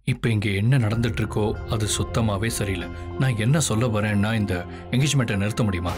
இப்போ இங்கே என்ன நடந்துட்டு இருக்கோ அது சுத்தமாகவே சரியில்லை நான் என்ன சொல்ல வரேன்னா இந்த என்கேஜ்மெண்ட்டை நிறுத்த முடியுமா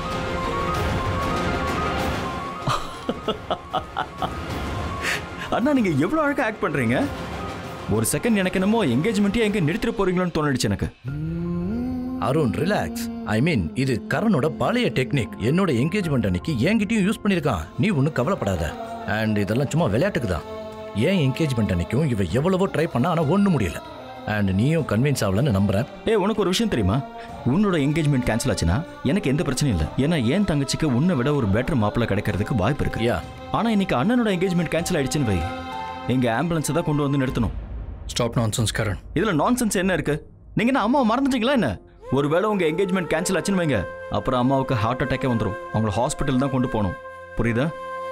அண்ணா நீங்க எவ்வளவு அழகா ஆக்ட் பண்றீங்க ஒரு செகண்ட் எனக்கு என்னமோ என்கேஜ்மெண்ட்டே எங்க நிறுத்திட்டு போறீங்களோன்னு தோணுச்சு எனக்கு அருண் ரிலாக்ஸ் ஐ மீன் இது கரனோட பழைய டெக்னிக் என்னோட என்கேஜ்மெண்ட் அன்னைக்கு என்கிட்டயும் யூஸ் பண்ணியிருக்கான் நீ ஒன்றும் கவலைப்படாத அண்ட் இதெல்லாம் சும்மா விளையாட்டுக்கு தான் ஏன் என்கேஜ்மெண்ட் அன்னைக்கும் இவ எவ்வளவோ ட்ரை பண்ணா ஆனால் ஒன்றும் முடியல அண்ட் நீயும் கன்வின்ஸ் ஆகலன்னு நம்புறேன் ஏ உனக்கு ஒரு விஷயம் தெரியுமா உன்னோட என்கேஜ்மெண்ட் கேன்சல் ஆச்சுன்னா எனக்கு எந்த பிரச்சனையும் இல்லை ஏன்னா என் தங்கச்சிக்கு உன்னை விட ஒரு பெட்டர் மாப்பிள்ளை கிடைக்கிறதுக்கு வாய்ப்பு இருக்கு யா ஆனா இன்னைக்கு அண்ணனோட என்கேஜ்மெண்ட் கேன்சல் ஆயிடுச்சுன்னு வை எங்க ஆம்புலன்ஸை தான் கொண்டு வந்து நிறுத்தணும் ஸ்டாப் நான்சென்ஸ் கரண் இதுல நான்சென்ஸ் என்ன இருக்கு நீங்க என்ன அம்மாவை மறந்துட்டீங்களா என்ன ஒருவேளை உங்க என்கேஜ்மெண்ட் கேன்சல் ஆச்சுன்னு வைங்க அப்புறம் அம்மாவுக்கு ஹார்ட் அட்டாக்கே வந்துடும் அவங்கள ஹாஸ்பிட்டல் தான் கொண்டு போகணும் புரியுதா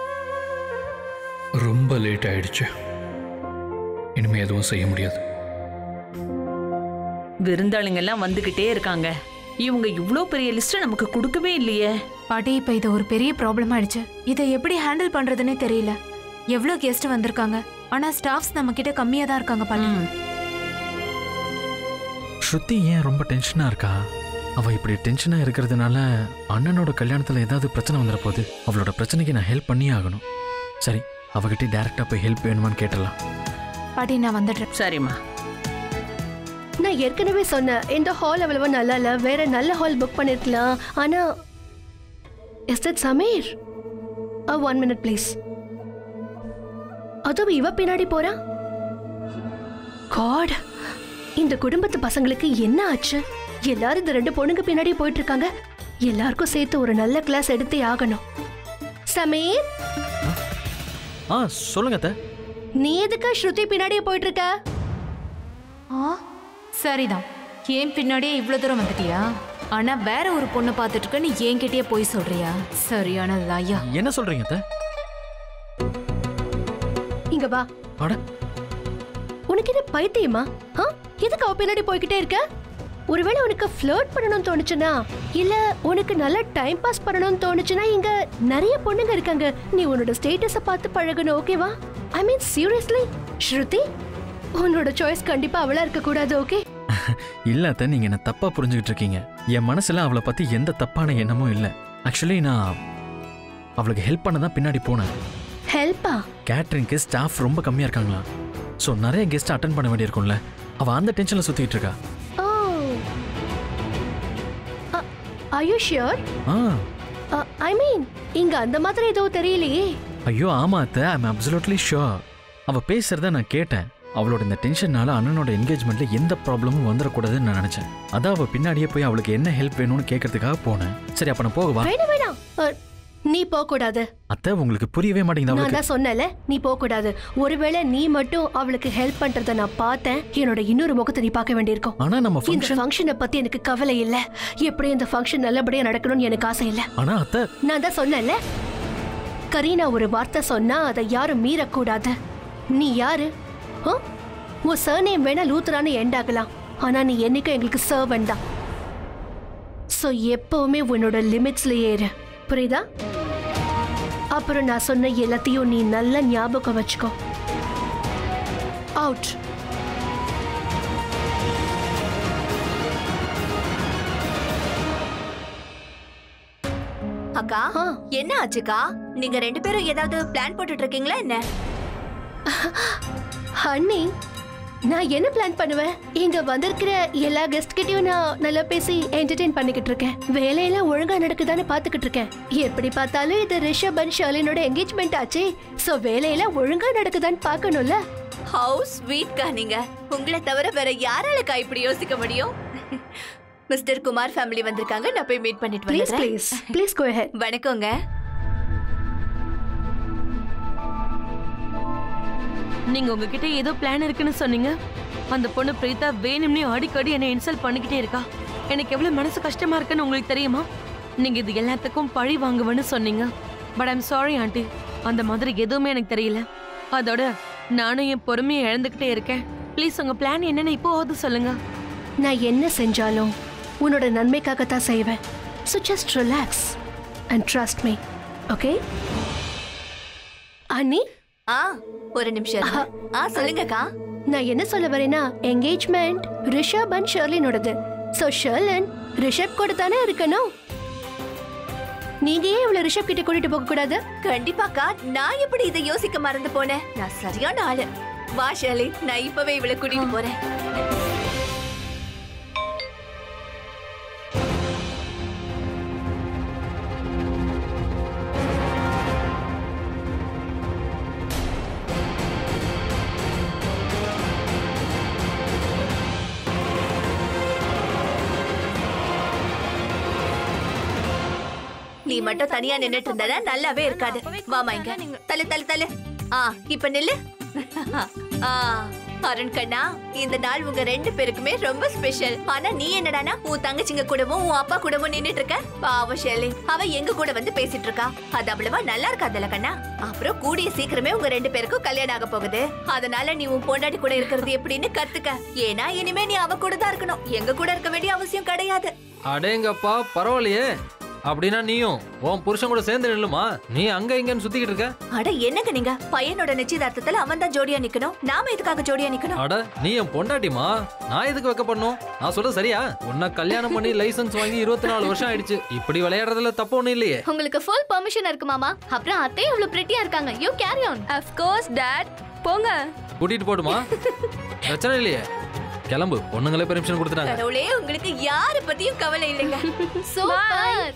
ரொம்ப லேட் ஆயிடுச்சு இனிமே எதுவும் செய்ய முடியாது விருந்தாளிங்க எல்லாம் வந்துகிட்டே இருக்காங்க இவங்க இவ்ளோ பெரிய லிஸ்ட் நமக்கு கொடுக்கவே இல்லையே பாட்டி இப்ப இது ஒரு பெரிய ப்ராப்ளம் ஆயிடுச்சு இதை எப்படி ஹேண்டில் பண்றதுன்னே தெரியல எவ்வளவு கெஸ்ட் வந்திருக்காங்க ஆனா ஸ்டாஃப்ஸ் நம்ம கிட்ட கம்மியா தான் இருக்காங்க பாட்டி ம். ஸ்ருதி ஏன் ரொம்ப டென்ஷனா இருக்கா அவ இப்படி டென்ஷனா இருக்கிறதுனால அண்ணனோட கல்யாணத்துல ஏதாவது பிரச்சனை வந்துட போகுது அவளோட பிரச்சனைக்கு நான் ஹெல்ப் பண்ணியே ஆகணும் சரி அவகிட்ட டைரக்டா போய் ஹெல்ப் வேணுமான்னு கேட்டலாம் பாட்டி நான் வந்துடுறேன் சரிம்மா நான் ஏற்கனவே சொன்னேன் இந்த ஹால் அவ்வளவா நல்லா இல்ல வேற நல்ல ஹால் புக் பண்ணிருக்கலாம் ஆனா is that Sameer one minute please அதுவும் இவ பின்னாடி போறா காட் இந்த குடும்பத்து பசங்களுக்கு என்ன ஆச்சு எல்லாரும் இந்த ரெண்டு பொண்ணுங்க பின்னாடி போயிட்டு இருக்காங்க எல்லாருக்கும் சேர்த்து ஒரு நல்ல கிளாஸ் எடுத்தே ஆகணும் சமீர் ஆ சொல்லுங்க அத்தை நீ எதுக்கு ஸ்ருதி பின்னாடியே போயிட்டு இருக்க ஆ சரிதான் ஏன் பின்னாடியே இவ்வளவு தூரம் வந்துட்டியா ஆனா வேற ஒரு பொண்ணை பார்த்துட்டு இருக்க நீ என்கிட்டயே போய் சொல்றியா சரியான லாயா என்ன சொல்றீங்க அத்தை இங்க வா அட உனக்கு என்ன பைத்தியமா ஆ? எதுக்கு அவ பின்னாடி போய்கிட்டே இருக்க ஒருவேளை உனக்கு ஃப்ளர்ட் பண்ணணும்னு தோணுச்சுன்னா இல்ல உனக்கு நல்ல டைம் பாஸ் பண்ணணும்னு தோணுச்சுன்னா இங்க நிறைய பொண்ணுங்க இருக்காங்க நீ உன்னோட ஸ்டேட்டஸ பார்த்து பழகணும் ஓகேவா ஐ மீன் சீரியஸ்லி ஸ்ருதி உன்னோட சாய்ஸ் கண்டிப்பா அவளா இருக்க கூடாது ஓகே இல்ல அத்தை நீங்க என்ன தப்பா புரிஞ்சுக்கிட்டு இருக்கீங்க என் மனசுல அவளை பத்தி எந்த தப்பான எண்ணமும் இல்ல ஆக்சுவலி நான் அவளுக்கு ஹெல்ப் பண்ண தான் பின்னாடி போனேன் ஹெல்ப்பா கேட்ரிங்க்கு ஸ்டாஃப் ரொம்ப கம்மியா இருக்காங்களா ஸோ நிறைய கெஸ்ட் அட்டன் பண்ண வேண்டியிருக்கும்ல அவ அந்த டென்ஷன்ல சுத்திட்டு இருக்கா ஓ ஐ யூ ஷியோர் ஆ ஐ மீன் இங்க அந்த மாதிரி எதுவும் தெரியலையே ஐயோ ஆமா அத்தை ஐம் அப்சல்யூட்லி ஷுர் அவ பேசுறத நான் கேட்டேன் அவளோட இந்த டென்ஷனால அண்ணனோட என்கேஜ்மெண்ட்ல எந்த ப்ராப்ளமும் வந்துடக்கூடாதுன்னு நான் நினைச்சேன் அதான் அவ பின்னாடியே போய் அவளுக்கு என்ன ஹெல்ப் வேணும்னு கேட்கறதுக்காக போனேன் சரி அப்ப நான் போகவா வேணாம் வேணாம் அ, நீ போக கூடாது அத்தை உங்களுக்கு புரியவே மாட்டேங்குது நான் அவளுக்கு தான் சொன்னல நீ போக கூடாது ஒருவேளை நீ மட்டும் அவளுக்கு ஹெல்ப் பண்றத நான் பார்த்தேன் என்னோட இன்னொரு முகத்தை நீ பார்க்க வேண்டியிருக்கும் ஆனா நம்ம இந்த ஃபங்க்ஷன் ஃபங்க்ஷனை பத்தி எனக்கு கவலை இல்ல எப்படி இந்த ஃபங்க்ஷன் நல்லபடியா நடக்கணும்னு எனக்கு ஆசை இல்ல ஆனா அத்தை நான் தான் சொன்னேன்ல கரீனா ஒரு வார்த்தை சொன்னா அதை யாரும் மீறக்கூடாது நீ யாரு ஆ? உன் சர்நேம் வேணா லூத்தரான்னு எண்ட் ஆகலாம் ஆனா நீ என்னைக்கும் எங்களுக்கு சர்வன் தான் ஸோ எப்பவுமே உன்னோட லிமிட்ஸ்லயே இரு புரியுதா அப்புறம் நான் சொன்ன எல்லாத்தையும் நீ நல்லா ஞாபகம் வச்சுக்கோ அவுட் அக்கா ஆ. என்ன ஆச்சுக்கா நீங்க ரெண்டு பேரும் ஏதாவது பிளான் போட்டுட்டு இருக்கீங்களா என்ன ஹன்னி நான் என்ன பிளான் பண்ணுவேன் இங்க வந்திருக்கிற எல்லா கெஸ்ட் கிட்டயும் நான் நல்லா பேசி என்டர்டெயின் பண்ணிக்கிட்டு இருக்கேன் வேலையெல்லாம் ஒழுங்கா நடக்குதான்னு பாத்துக்கிட்டு இருக்கேன் எப்படி பார்த்தாலும் இது ரிஷப் அண்ட் ஷர்லினோட என்கேஜ்மெண்ட் ஆச்சு சோ வேலையெல்லாம் ஒழுங்கா நடக்குதான்னு பார்க்கணும்ல ஹவு ஸ்வீட்க்கா நீங்க உங்களை தவிர வேற யாராலக்கா இப்படி யோசிக்க முடியும் மிஸ்டர் குமார் ஃபேமிலி வந்திருக்காங்க நான் போய் மீட் பண்ணிட்டு ப்ளீஸ் வந்துடுறேன் ப்ளீஸ் ப்ளீஸ் கோ ஹெட் வணக்கங்க நீங்க உங்ககிட்ட ஏதோ பிளான் இருக்குன்னு சொன்னீங்க அந்த பொண்ணு பிரீதா வேணும்னே அடிக்கடி என்னை இன்சல்ட் பண்ணிக்கிட்டே இருக்கா எனக்கு எவ்வளவு மனசு கஷ்டமா இருக்குன்னு உங்களுக்கு தெரியுமா நீங்க இது எல்லாத்துக்கும் பழி வாங்குவேன்னு சொன்னீங்க பட் ஐம் சாரி ஆண்டி அந்த மாதிரி எதுவுமே எனக்கு தெரியல அதோட நானும் என் பொறுமையை இழந்துகிட்டே இருக்கேன் ப்ளீஸ் உங்க பிளான் என்னன்னு இப்போவாவது சொல்லுங்க நான் என்ன செஞ்சாலும் உன்னோட நன்மைக்காகத்தான் செய்வேன் so just relax and trust me okay அண்ணி ஆ ஒரு நிமிஷம் இருங்க. ஆ சொல்லுங்கக்கா நான் என்ன சொல்ல வரேன்னா என்கேஜ்மெண்ட் ரிஷப் அண்ட் ஷர்லினோடது ஸோ ஷர்லன் ரிஷப் கூட தானே இருக்கணும் நீங்க ஏன் இவ்வளவு ரிஷப் கிட்ட கூட்டிட்டு போக கூடாது கண்டிப்பாக்கா நான் எப்படி இதை யோசிக்க மறந்து போனேன் நான் சரியான ஆளு வா ஷர்லி நான் இப்பவே இவளை கூட்டிட்டு போறேன் நீ மட்டும் தனியா நின்னுட்டு இருந்தனா நல்லாவே இருக்காது வாமா இங்க தள்ளு தள்ளு தள்ளு ஆ இப்ப நில்லு ஆ அருண் கண்ணா இந்த நாள் உங்க ரெண்டு பேருக்குமே ரொம்ப ஸ்பெஷல் ஆனா நீ என்னடானா உன் தங்கச்சிங்க கூடவும் உன் அப்பா கூடவும் நின்னுட்டு இருக்க பாவம் ஷெல்லி அவ எங்க கூட வந்து பேசிட்டு இருக்கா அது அவ்வளவா நல்லா இருக்காதுல்ல கண்ணா அப்புறம் கூடிய சீக்கிரமே உங்க ரெண்டு பேருக்கும் கல்யாணம் ஆக போகுது அதனால நீ உன் பொண்டாட்டி கூட இருக்கிறது எப்படின்னு கத்துக்க ஏன்னா இனிமே நீ அவ கூட தான் இருக்கணும் எங்க கூட இருக்க வேண்டிய அவசியம் கிடையாது அடேங்கப்பா பரவாயில்லையே அப்படின்னா நீயும் உன் புருஷன் கூட சேர்ந்து நில்லுமா நீ அங்க இங்கன்னு சுத்திக்கிட்டு இருக்க அட என்னங்க நீங்க பையனோட நிச்சயதார்த்தத்துல அவன் தான் ஜோடியா நிக்கணும் நாம எதுக்காக ஜோடியா நிக்கணும் அட நீ என் பொண்டாட்டிமா நான் எதுக்கு வைக்க பண்ணும் நான் சொல்ல சரியா உன்னை கல்யாணம் பண்ணி லைசென்ஸ் வாங்கி இருபத்தி நாலு வருஷம் ஆயிடுச்சு இப்படி விளையாடுறதுல தப்பு ஒண்ணும் இல்லையே உங்களுக்கு ஃபுல் பெர்மிஷன் இருக்கு மாமா அப்புறம் அத்தையும் இவ்வளவு பிரிட்டியா இருக்காங்க you carry on of course டாட் போங்க கூட்டிட்டு போடுமா பிரச்சனை இல்லையே கிளம்பு பொண்ணுங்களே பெர்மிஷன் கொடுத்துட்டாங்க கடவுளே உங்களுக்கு யார பத்தியும் கவலை இல்லைங்க super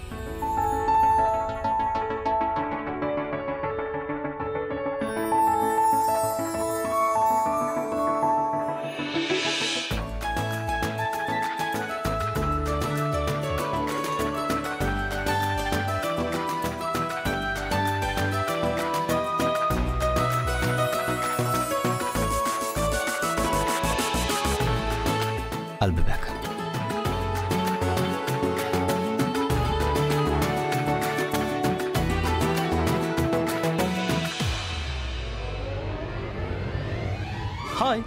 I'll be back. Hi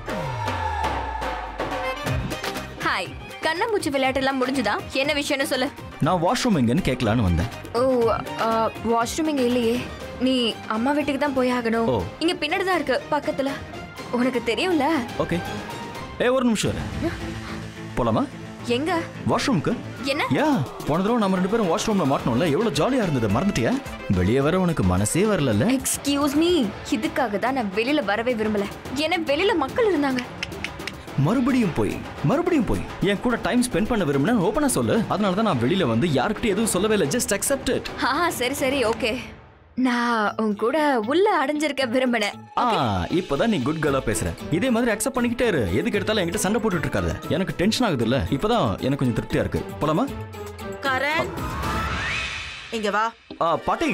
hi கண்ணாமூச்சி விளையாட்டு எல்லாம் முடிஞ்சுதா என்ன விஷயம்னு சொல்லு நான் வாஷ்ரூம் எங்கன்னு கேட்கலான்னு வந்தேன் ஓ வாஷ்ரூம் இங்க இல்லையே நீ அம்மா வீட்டுக்கு தான் போய் ஆகணும் ஓ. இங்க பின்னாடி தான் இருக்கு பக்கத்துல உனக்கு தெரியும்ல ஓகே ஏ ஒரு நிமிஷம் இரு. போலாமா எங்க வாஷ்ரூம்க்கு என்ன யா போன தடவை நம்ம ரெண்டு பேரும் வாஷ்ரூம்ல மாட்டணும்ல எவ்வளவு ஜாலியா இருந்தது மறந்துட்டியா வெளியே வர உனக்கு மனசே வரலல்ல எக்ஸ்கியூஸ் மீ இதுக்காக தான் நான் வெளியில வரவே விரும்பல ஏன்னா வெளியில மக்கள் இருந்தாங்க மறுபடியும் போய் மறுபடியும் போய் என் கூட டைம் ஸ்பெண்ட் பண்ண விரும்பினேன் ஓப்பனா சொல்லு அதனால தான் நான் வெளியில வந்து யாருக்கிட்டையும் எதுவும் சொல்லவே இல்லை ஜஸ்ட் அக்செப்ட் இட் ஆ சரி சரி ஓகே நான் உன் கூட உள்ள அடைஞ்சிருக்க விரும்பினேன் ஆ இப்போதான் நீ குட் கேர்லா பேசுற இதே மாதிரி அக்செப்ட் பண்ணிக்கிட்டே இரு எதுக்கு எடுத்தாலும் என்கிட்ட சண்டை போட்டுட்டு இருக்காத எனக்கு டென்ஷன் ஆகுது இல்ல இப்பதான் எனக்கு கொஞ்சம் திருப்தியா இருக்கு போலாமா கரண் இங்க வா ஆ பாட்டி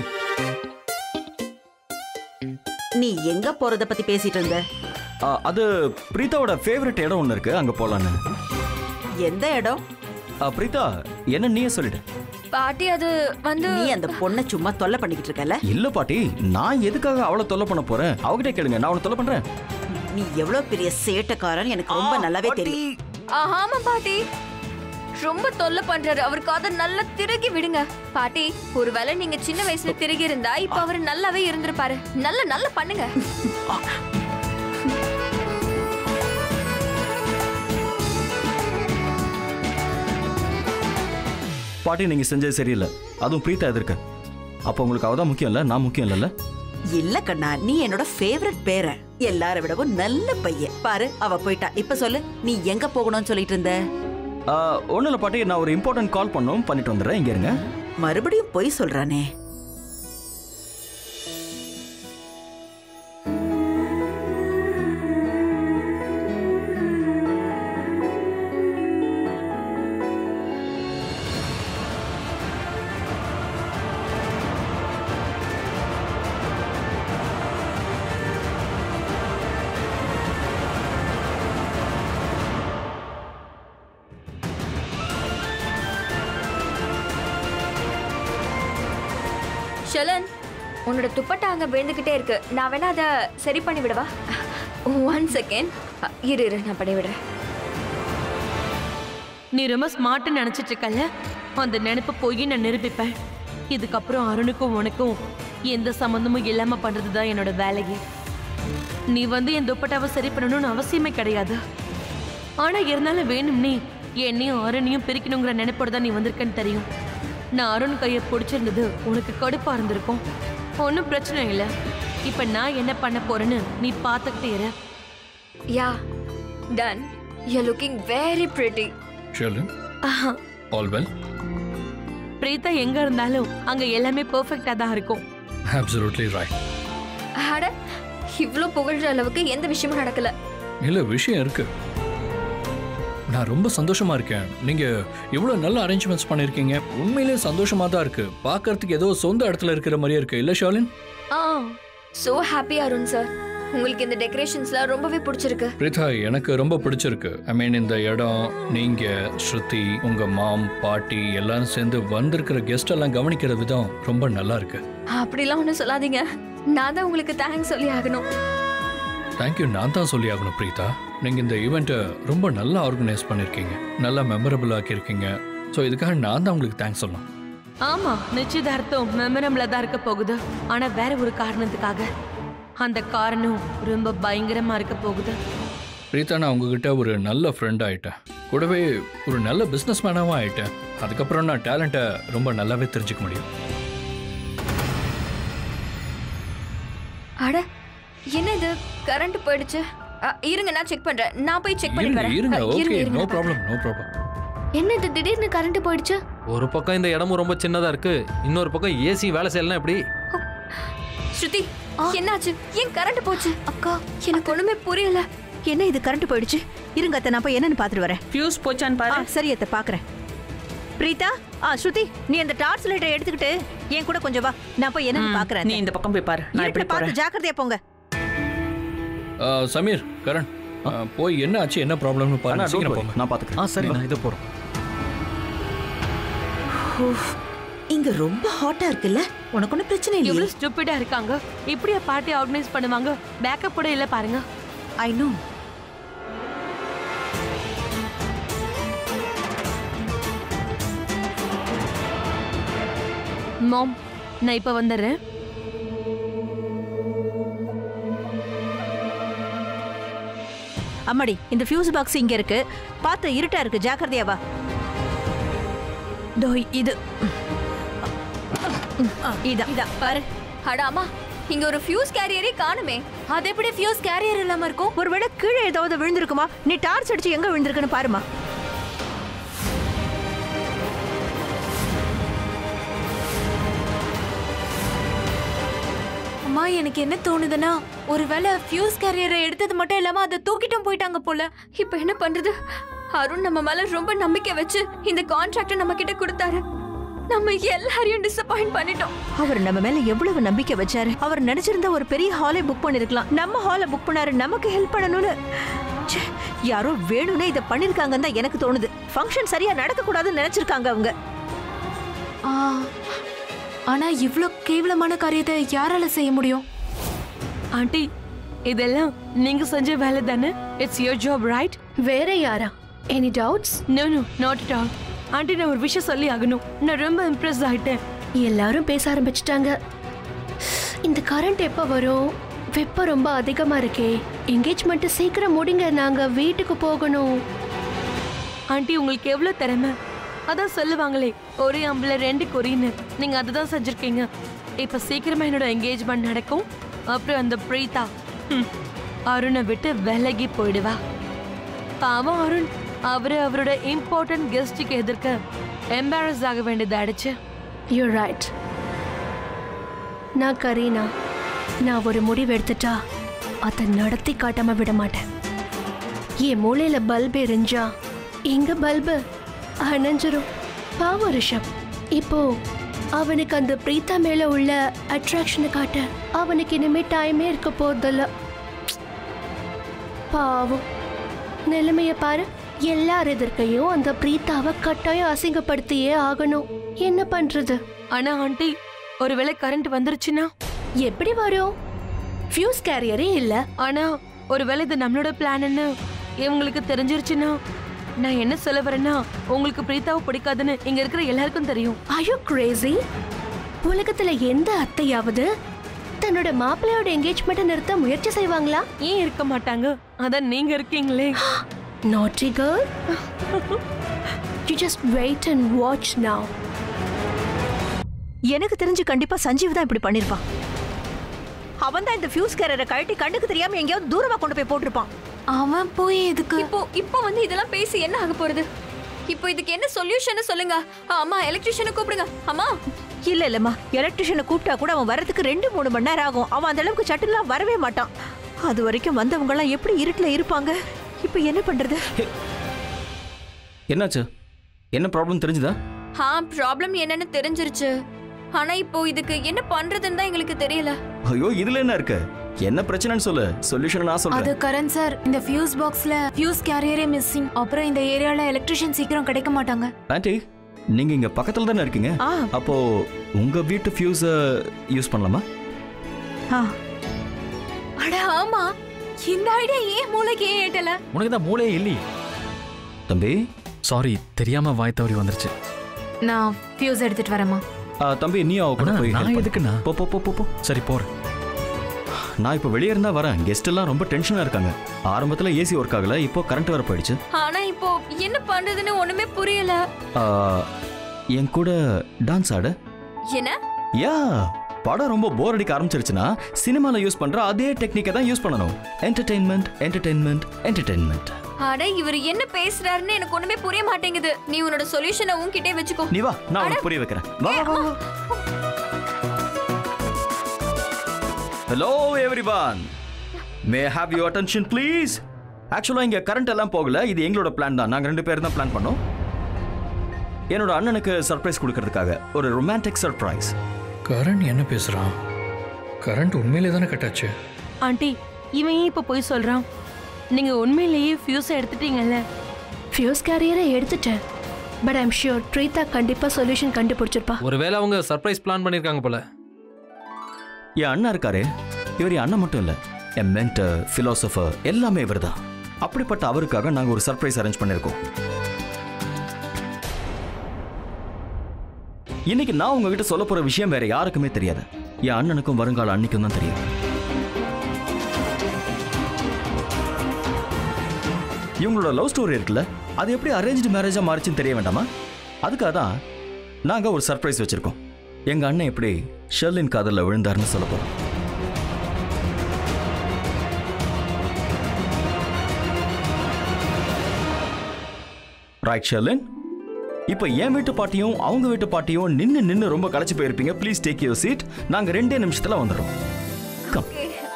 நீ எங்க போறத பத்தி பேசிட்டு இருந்த ஆ, அது பிரீதாவோட ஃபேவரட் இடம் ஒன்று இருக்கு அங்க போலான்னு எந்த இடம் ஆ, பிரீதா என்ன நீயே சொல்லிடு பாட்டி அது வந்து நீ அந்த பொண்ணை சும்மா தொல்லை பண்ணிக்கிட்டு இருக்கல இல்ல பாட்டி நான் எதுக்காக அவளை தொல்லை பண்ண போறேன் அவகிட்ட கேளுங்க நான் அவளை தொல்லை பண்றேன் நீ எவ்வளவு பெரிய சேட்டக்காரன் எனக்கு ரொம்ப நல்லாவே தெரியும் ஆமா பாட்டி ரொம்ப தொல்லை பண்றாரு அவருக்கு அதை நல்லா திருகி விடுங்க பாட்டி ஒருவேளை நீங்க சின்ன வயசுல திருகி இருந்தா இப்ப அவரு நல்லாவே இருந்திருப்பாரு நல்ல நல்ல பண்ணுங்க பாட்டி நீங்க செஞ்சது சரியில்லை அதுவும் பிரீதா எதிர்க்க அப்போ உங்களுக்கு அவதான் முக்கியம் இல்ல நான் முக்கியம் இல்லைல்ல இல்ல கண்ணா நீ என்னோட ஃபேவரட் பேரன் எல்லார விடவும் நல்ல பையன் பாரு அவ போயிட்டா இப்ப சொல்லு நீ எங்க போகணும்னு சொல்லிட்டு இருந்த ஒன்றும் இல்லை பாட்டி நான் ஒரு இம்பார்ட்டன்ட் கால் பண்ணோம் பண்ணிட்டு வந்துடுறேன் இங்க இருங்க மறுபடியும் பொய் சொல்றானே ஷலன் உன்னோட துப்பட்டா அங்க விழுந்துகிட்டே இருக்கு நான் வேணா அதை சரி பண்ணி விடவா ஒன் செகண்ட் இரு இரு நான் பண்ணி விடுறேன் நீ ரொம்ப ஸ்மார்ட்னு நினைச்சிட்டு இருக்கல அந்த நினைப்பு போய் நான் நிரூபிப்பேன் இதுக்கப்புறம் அருணுக்கும் உனக்கும் எந்த சம்மந்தமும் இல்லாம பண்றது தான் என்னோட வேலையே நீ வந்து என் துப்பட்டாவை சரி பண்ணணும்னு அவசியமே கிடையாது ஆனா இருந்தாலும் வேணும் நீ என்னையும் அருணையும் பிரிக்கணுங்கிற நினைப்போட தான் நீ வந்திருக்கன்னு தெரியும் நான் அருண் கையை பிடிச்சிருந்தது உனக்கு கடுப்பா இருந்திருக்கும் ஒன்றும் பிரச்சனை இல்லை இப்ப நான் என்ன பண்ண போறேன்னு நீ பார்த்துக்கிட்டே இரு yeah done you looking very pretty Sharlin ஆஹா, ஆல் வெல் பிரீதா எங்க இருந்தாலும் அங்க எல்லாமே பெர்ஃபெக்டா தான் இருக்கும் அப்சல்யூட்லி ரைட் அட இவ்ளோ புகழ்ற அளவுக்கு எந்த விஷயமும் நடக்கல இல்ல விஷயம் இருக்கு நான் ரொம்ப சந்தோஷமா இருக்கேன் நீங்க இவ்வளவு நல்ல அரேஞ்ச்மெண்ட்ஸ் பண்ணிருக்கீங்க உண்மையிலேயே சந்தோஷமா தான் இருக்கு பார்க்கறதுக்கு ஏதோ சொந்த இடத்துல இருக்கிற மாதிரியே இருக்கு இல்ல Shalin ah so happy Arun sir உங்களுக்கு இந்த டெக்கரேஷன்ஸ்லாம் ரொம்பவே பிடிச்சிருக்கு பிரீதா எனக்கு ரொம்ப பிடிச்சிருக்கு ஐ மீன் இந்த இடம் நீங்க ஸ்ருதி உங்க மாம் பாட்டி எல்லாரும் சேர்ந்து வந்திருக்கிற கெஸ்ட் எல்லாம் கவனிக்கிற விதம் ரொம்ப நல்லா இருக்கு அப்படிலாம் ஒன்றும் சொல்லாதீங்க நான் தான் உங்களுக்கு தேங்க்ஸ் சொல்லி ஆகணும் தேங்க்யூ நான் தான் சொல்லி ஆகணும் பிரீதா நீங்க இந்த ஈவெண்ட்டை ரொம்ப நல்லா ஆர்கனைஸ் பண்ணிருக்கீங்க நல்லா மெமரபிள் ஆக்கியிருக்கீங்க ஸோ இதுக்காக நான் தான் உங்களுக்கு தேங்க்ஸ் சொல்லணும் ஆமா நிச்சயதார்த்தம் மெமரம்ல தான் இருக்க போகுது ஆனா வேற ஒரு காரணத்துக்காக அந்த காரணம் ரொம்ப பயங்கரமா இருக்க போகுது பிரீதா நான் உங்ககிட்ட ஒரு நல்ல ஃப்ரெண்ட் ஆயிட்டேன் கூடவே ஒரு நல்ல பிஸ்னஸ் மேனாகவும் ஆயிட்டேன் அதுக்கப்புறம் நான் டேலண்ட்டை ரொம்ப நல்லாவே தெரிஞ்சுக்க முடியும் அட என்ன இது கரண்ட் போயிடுச்சு அ, இருங்க நான் செக் பண்றேன் நான் போய் செக் பண்ணி இருங்க வரேன் இருங்க அ, ஓகே இருங்க நோ நான் ப்ராப்ளம் நோ ப்ராப்ளம் என்ன இது திடீர்னு கரண்ட் போயிடுச்சு ஒரு பக்கம் இந்த இடமும் ரொம்ப சின்னதா இருக்கு இன்னொரு பக்கம் ஏசி வேலை செய்யலாம் எப்படி ஸ்ருதி என்னாச்சு ஏன் கரண்ட் போச்சு அக்கா எனக்கு ஒண்ணுமே புரியல என்ன இது கரண்ட் போயிடுச்சு இருங்க அத்தை நான் போய் என்னன்னு பாத்துட்டு வரேன் ஃபியூஸ் போச்சான்னு பாரு சரி அத்தை பாக்குறேன் பிரீதா ஆ ஸ்ருதி நீ அந்த டார்ச் லைட்டை எடுத்துக்கிட்டு என் கூட கொஞ்சம் வா நான் போய் என்னன்னு ம், பாக்குறேன் நீ இந்த பக்கம் போய் பாரு நான் இப்படி இருட்டுல பார்த்து போறேன் ஜாக்கிரதையா போங்க சமீர் கரண் ஆ, போய் என்ன ஆச்சு என்ன ப்ராப்ளம்னு பாருங்க அண்ணா, don't சீக்கிரம் worry. போங்க நான் பாத்துக்கிறேன் ஆ சரி நான் இதை போகிறோம் இங்க ரொம்ப ஹாட்டா இருக்குல்ல உனக்கு ஒன்றும் பிரச்சனை இல்லையே எவ்வளவு ஸ்டூப்பிடா இருக்காங்க இப்படியா பார்ட்டி ஆர்கனைஸ் பண்ணுவாங்க பேக்கப் கூட இல்ல பாருங்க ஐ நோ மாம் நான் இப்ப வந்துடுறேன் அம்மாடி இந்த ஃபியூஸ் பாக்ஸ் இங்க இருக்கு பார்த்து இருட்டா இருக்கு ஜாக்கிரதையா வா தோ இது இதான் இதான் பாரு அட அம்மா இங்க ஒரு ஃபியூஸ் கேரியரே காணுமே அது எப்படி ஃபியூஸ் கேரியர் இல்லாம இருக்கும் ஒருவேளை கீழே ஏதாவது விழுந்திருக்குமா நீ டார்ச் அடிச்சு எங்க விழுந்திருக்குன்னு பாருமா அம்மா எனக்கு என்ன தோணுதுன்னா ஒருவேளை ஃபியூஸ் கேரியரை எடுத்தது மட்டும் இல்லாம அதை தூக்கிட்டும் போயிட்டாங்க போல இப்போ என்ன பண்றது அருண் நம்ம மேல ரொம்ப நம்பிக்கை வச்சு இந்த கான்ட்ராக்ட நம்ம கிட்ட கொடுத்தாரு நம்ம எல்லாரையும் டிசப்பாயிண்ட் பண்ணிட்டோம் அவர் நம்ம மேல எவ்வளவு நம்பிக்கை வச்சாரு அவர் நினைச்சிருந்தா ஒரு பெரிய ஹாலை புக் பண்ணிருக்கலாம் நம்ம ஹாலை புக் பண்ணாரு நமக்கு ஹெல்ப் பண்ணணும்னு ச்சே, யாரோ வேணும்னே இதை பண்ணிருக்காங்கன்னு தான் எனக்கு தோணுது ஃபங்க்ஷன் சரியா நடக்க கூடாதுன்னு நினைச்சிருக்காங்க அவங்க ஆ, ஆனா இவ்ளோ கேவலமான காரியத்தை யாரால செய்ய முடியும் ஆண்டி இதெல்லாம் நீங்க செஞ்ச வேலை தானே இட்ஸ் யுவர் ஜாப் ரைட் வேற யாரா any doubts no no not at all aunty நான் ஒரு விஷயம் சொல்லி ஆகணும் நான் ரொம்ப இம்ப்ரெஸ் ஆயிட்டேன் எல்லாரும் பேச ஆரம்பிச்சிட்டாங்க இந்த கரண்ட் எப்போ வரும் வெப்பம் ரொம்ப அதிகமா இருக்கே என்கேஜ்மெண்ட் சீக்கிரம் முடிங்க நாங்க வீட்டுக்கு போகணும் ஆண்டி உங்களுக்கு எவ்வளவு திறமை அதான் சொல்லுவாங்களே ஒரே அம்புல ரெண்டு குறின்னு நீங்க அதுதான் செஞ்சிருக்கீங்க இப்ப சீக்கிரமா என்னோட என்கேஜ்மெண்ட் நடக்கும் அப்புறம் அந்த பிரீதா ஹம், அருணை விட்டு விலகி போயிடுவா பாவம் அருண் அவரு அவரோட இம்பார்ட்டன்ட் கெஸ்டுக்கு எதிர்க்க எம்பாரஸ் ஆக வேண்டியதாயிடுச்சு யூ ரைட் நான் கரீனா நான் ஒரு முடிவு எடுத்துட்டா அதை நடத்தி காட்டாம விட மாட்டேன் என் மூளையில பல்பு எரிஞ்சா இங்க பல்பு அணைஞ்சிரும் பாவம் ரிஷப் இப்போ அவனுக்கு அந்த பிரீத்தா மேல உள்ள அட்ராக்ஷனை காட்ட அவனுக்கு இனிமே டைமே இருக்க போறதில்ல பாவம் நிலைமைய பாரு எல்லார் எதிர்க்கையும் அந்த பிரீத்தாவை கட்டாயம் அசிங்கப்படுத்தியே ஆகணும் என்ன பண்றது ஆனா ஆண்டி ஒருவேளை கரண்ட் வந்துருச்சுன்னா எப்படி வரும் ஃபியூஸ் கேரியரே இல்ல ஆனா ஒருவேளை இது நம்மளோட பிளான்னு இவங்களுக்கு தெரிஞ்சிருச்சுன்னா நான் என்ன சொல்ல வரேன்னா உங்களுக்கு பிரீத்தாவை பிடிக்காதுன்னு இங்க இருக்கிற எல்லாருக்கும் தெரியும் ஐயோ கிரேசி உலகத்துல எந்த அத்தையாவது தன்னோட மாப்பிள்ளையோட என்கேஜ்மெண்ட்டை நிறுத்த முயற்சி செய்வாங்களா ஏன் இருக்க மாட்டாங்க அதான் நீங்க இருக்கீங்களே naughty girl you just wait and watch now எனக்கு தெரிஞ்சு கண்டிப்பா சஞ்சீவ் தான் இப்படி பண்ணிருப்பான் அவன் தான் இந்த ஃபியூஸ் கேரரை கழட்டி கண்ணுக்கு தெரியாம எங்கேயாவது தூரமா கொண்டு போய் போட்டிருப்பான் அவன் போய் எதுக்கு இப்போ இப்போ வந்து இதெல்லாம் பேசி என்ன ஆக போறது இப்போ இதுக்கு என்ன சொல்யூஷன் சொல்லுங்க அம்மா எலக்ட்ரிஷியனை கூப்பிடுங்க அம்மா இல்ல இல்லம்மா எலக்ட்ரிஷியனை கூப்பிட்டா கூட அவன் வரதுக்கு ரெண்டு மூணு மணி நேரம் ஆகும் அவன் அந்த அளவுக்கு சட்டுலாம் வரவே மாட்டான் அது வரைக்கும் வந்தவங்க எல்லாம் எப்படி இருட்டுல இருப்பாங்க இப்போ என்ன பண்றது என்னாச்சு என்ன ப்ராப்ளம் தெரிஞ்சுதா ஆ ப்ராப்ளம் என்னன்னு தெரிஞ்சிருச்சு ஆனா இப்போ இதுக்கு என்ன பண்றதுன்னு தான் எங்களுக்கு தெரியல ஐயோ இதுல என்ன இருக்கு என்ன பிரச்சனைன்னு சொல்லு சொல்யூஷன் நான் அது சொல்றேன் கரண் சார் இந்த ஃபியூஸ் பாக்ஸ்ல ஃபியூஸ் கேரியரே மிஸ்ஸிங் அப்புறம் இந்த ஏரியால எலக்ட்ரிஷியன் சீக்கிரம் கிடைக்க மாட்டாங்க ஆண்டி நீங்க இங்க பக்கத்துல தானே இருக்கீங்க ஆ அப்போ உங்க வீட்டு ஃபியூஸ யூஸ் பண்ணலாமா ஆ அட ஆமா இந்த ஐடியா ஏன் மூளைக்கு ஏன் ஏட்டல உனக்கு தான் மூளையே இல்லையே தம்பி சாரி தெரியாம வாய் தவறி வந்துருச்சு நான் ஃபியூஸ் எடுத்துட்டு வரேம்மா ஆ, தம்பி நீ அவ கூட அண்ணா, போய் நான் help பண்ணு. எதுக்குண்ணா? போ போ போ போ போ சரி போறேன் நான் இப்போ வெளியே இருந்தா வரேன் கெஸ்ட் எல்லாம் ரொம்ப டென்ஷனா இருக்காங்க ஆரம்பத்துல ஏசி ஒர்க் ஆகல இப்போ கரண்ட் வர போயிடுச்சு ஆனா இப்போ என்ன பண்றதுன்னு ஒண்ணுமே புரியல ஆ, என் கூட டான்ஸ் ஆடு என்ன யா படம் ரொம்ப போர் அடிக்க ஆரம்பிச்சிருச்சுன்னா சினிமால யூஸ் பண்ற அதே டெக்னிக்கை தான் யூஸ் பண்ணணும் என்டர்டெயின்மெண்ட் என்டர்டெயின்மெண்ட் என்டர்டெயின்மெண்ட் அட இவர் என்ன பேசுறாருன்னு எனக்கு ஒண்ணுமே புரிய மாட்டேங்குது நீ உன்னோட சொல்யூஷனை உன்கிட்டே வச்சுக்கோ நீ வா நான் உனக்கு புரிய வைக்கிறேன் வா வா வா hello everyone may have you attention please ஆக்சுவலாக இங்கே கரண்ட் எல்லாம் போகல இது எங்களோட பிளான் தான் நாங்கள் ரெண்டு பேரும் தான் பிளான் பண்ணோம் என்னோட அண்ணனுக்கு சர்ப்ரைஸ் கொடுக்கறதுக்காக ஒரு ரொமான்டிக் சர்ப்ரைஸ் கரண் என்ன பேசுறான் கரண்ட் உண்மையிலே தானே கட்டாச்சு ஆண்டி இவன் ஏன் இப்ப போய் சொல்றான் நீங்க உண்மையிலேயே ஃபியூஸை எடுத்துட்டீங்கல்ல ஃபியூஸ் கேரியரை எடுத்துட்டேன் பட் ஐம் ஷியோர் ப்ரீதா கண்டிப்பா சொல்யூஷன் கண்டுபிடிச்சிருப்பா ஒருவேளை அவங்க சர்ப்ரைஸ் பிளான் பண்ணிருக்காங்க போல என் அண்ணா இருக்காரு இவர் என் அண்ணன் மட்டும் இல்லை என் மென்டர் ஃபிலாசபர் எல்லாமே இவர் தான் அப்படிப்பட்ட அவருக்காக நாங்கள் ஒரு சர்ப்ரைஸ் அரேஞ்ச் பண்ணியிருக்கோம் இன்னைக்கு நான் உங்ககிட்ட சொல்ல போற விஷயம் வேற யாருக்குமே தெரியாது என் அண்ணனுக்கும் வருங்கால அன்னைக்கும் தான் தெரியும் இவங்களோட லவ் ஸ்டோரி இருக்குல்ல அது எப்படி அரேஞ்ச்டு மேரேஜா மாறிச்சுன்னு தெரிய வேண்டாமா அதுக்காக தான் நாங்க ஒரு சர்ப்ரைஸ் வச்சிருக்கோம் எங்க அண்ணன் எப்படி ஷெர்லின் காதல்ல விழுந்தாருன்னு சொல்ல போறோம் ரைட் ஷெர்லின் இப்போ என் வீட்டு பாட்டியும் அவங்க வீட்டு பாட்டியும் நின்னு நின்னு ரொம்ப களைச்சு போயிருப்பீங்க ப்ளீஸ் டேக் யூர் சீட் நாங்க ரெண்டே நிமிஷத்துல வந்துடுறோம் கம்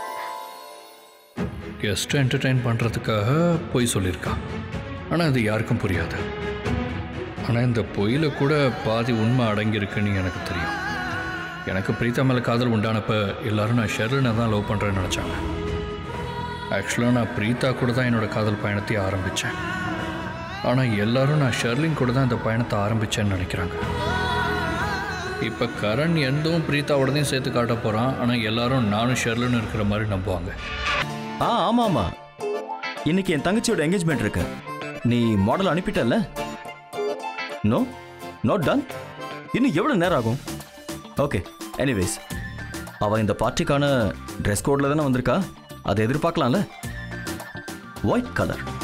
கெஸ்ட்டை என்டர்டெயின் பண்ணுறதுக்காக பொய் சொல்லியிருக்கா ஆனால் அது யாருக்கும் புரியாது ஆனால் இந்த பொய்யில் கூட பாதி உண்மை அடங்கியிருக்குன்னு எனக்கு தெரியும் எனக்கு பிரீத்தா மேலே காதல் உண்டானப்ப எல்லாரும் நான் ஷெர்லினை தான் லவ் பண்ணுறேன்னு நினச்சாங்க ஆக்சுவலாக நான் பிரீத்தா கூட தான் என்னோட காதல் பயணத்தை ஆரம்பித்தேன் ஆனால் எல்லாரும் நான் ஷெர்லின் கூட தான் இந்த பயணத்தை ஆரம்பித்தேன்னு நினைக்கிறாங்க இப்போ கரண் எந்தும் பிரீத்தாவோடதையும் சேர்த்து காட்ட போகிறான் ஆனால் எல்லாரும் நானும் ஷெர்லின் இருக்கிற மாதிரி நம்புவாங்க ஆ ஆமா ஆமா இன்னைக்கு என் தங்கச்சியோட என்கேஜ்மெண்ட் இருக்கு நீ மாடல் அனுப்பிட்டல்ல நோ நாட் டன் இன்னும் எவ்வளவு நேரம் ஆகும் ஓகே எனிவேஸ் அவ இந்த பார்ட்டிக்கான ட்ரெஸ் கோட்ல தானே வந்திருக்கா அதை எதிர்பார்க்கலாம்ல ஒயிட் கலர்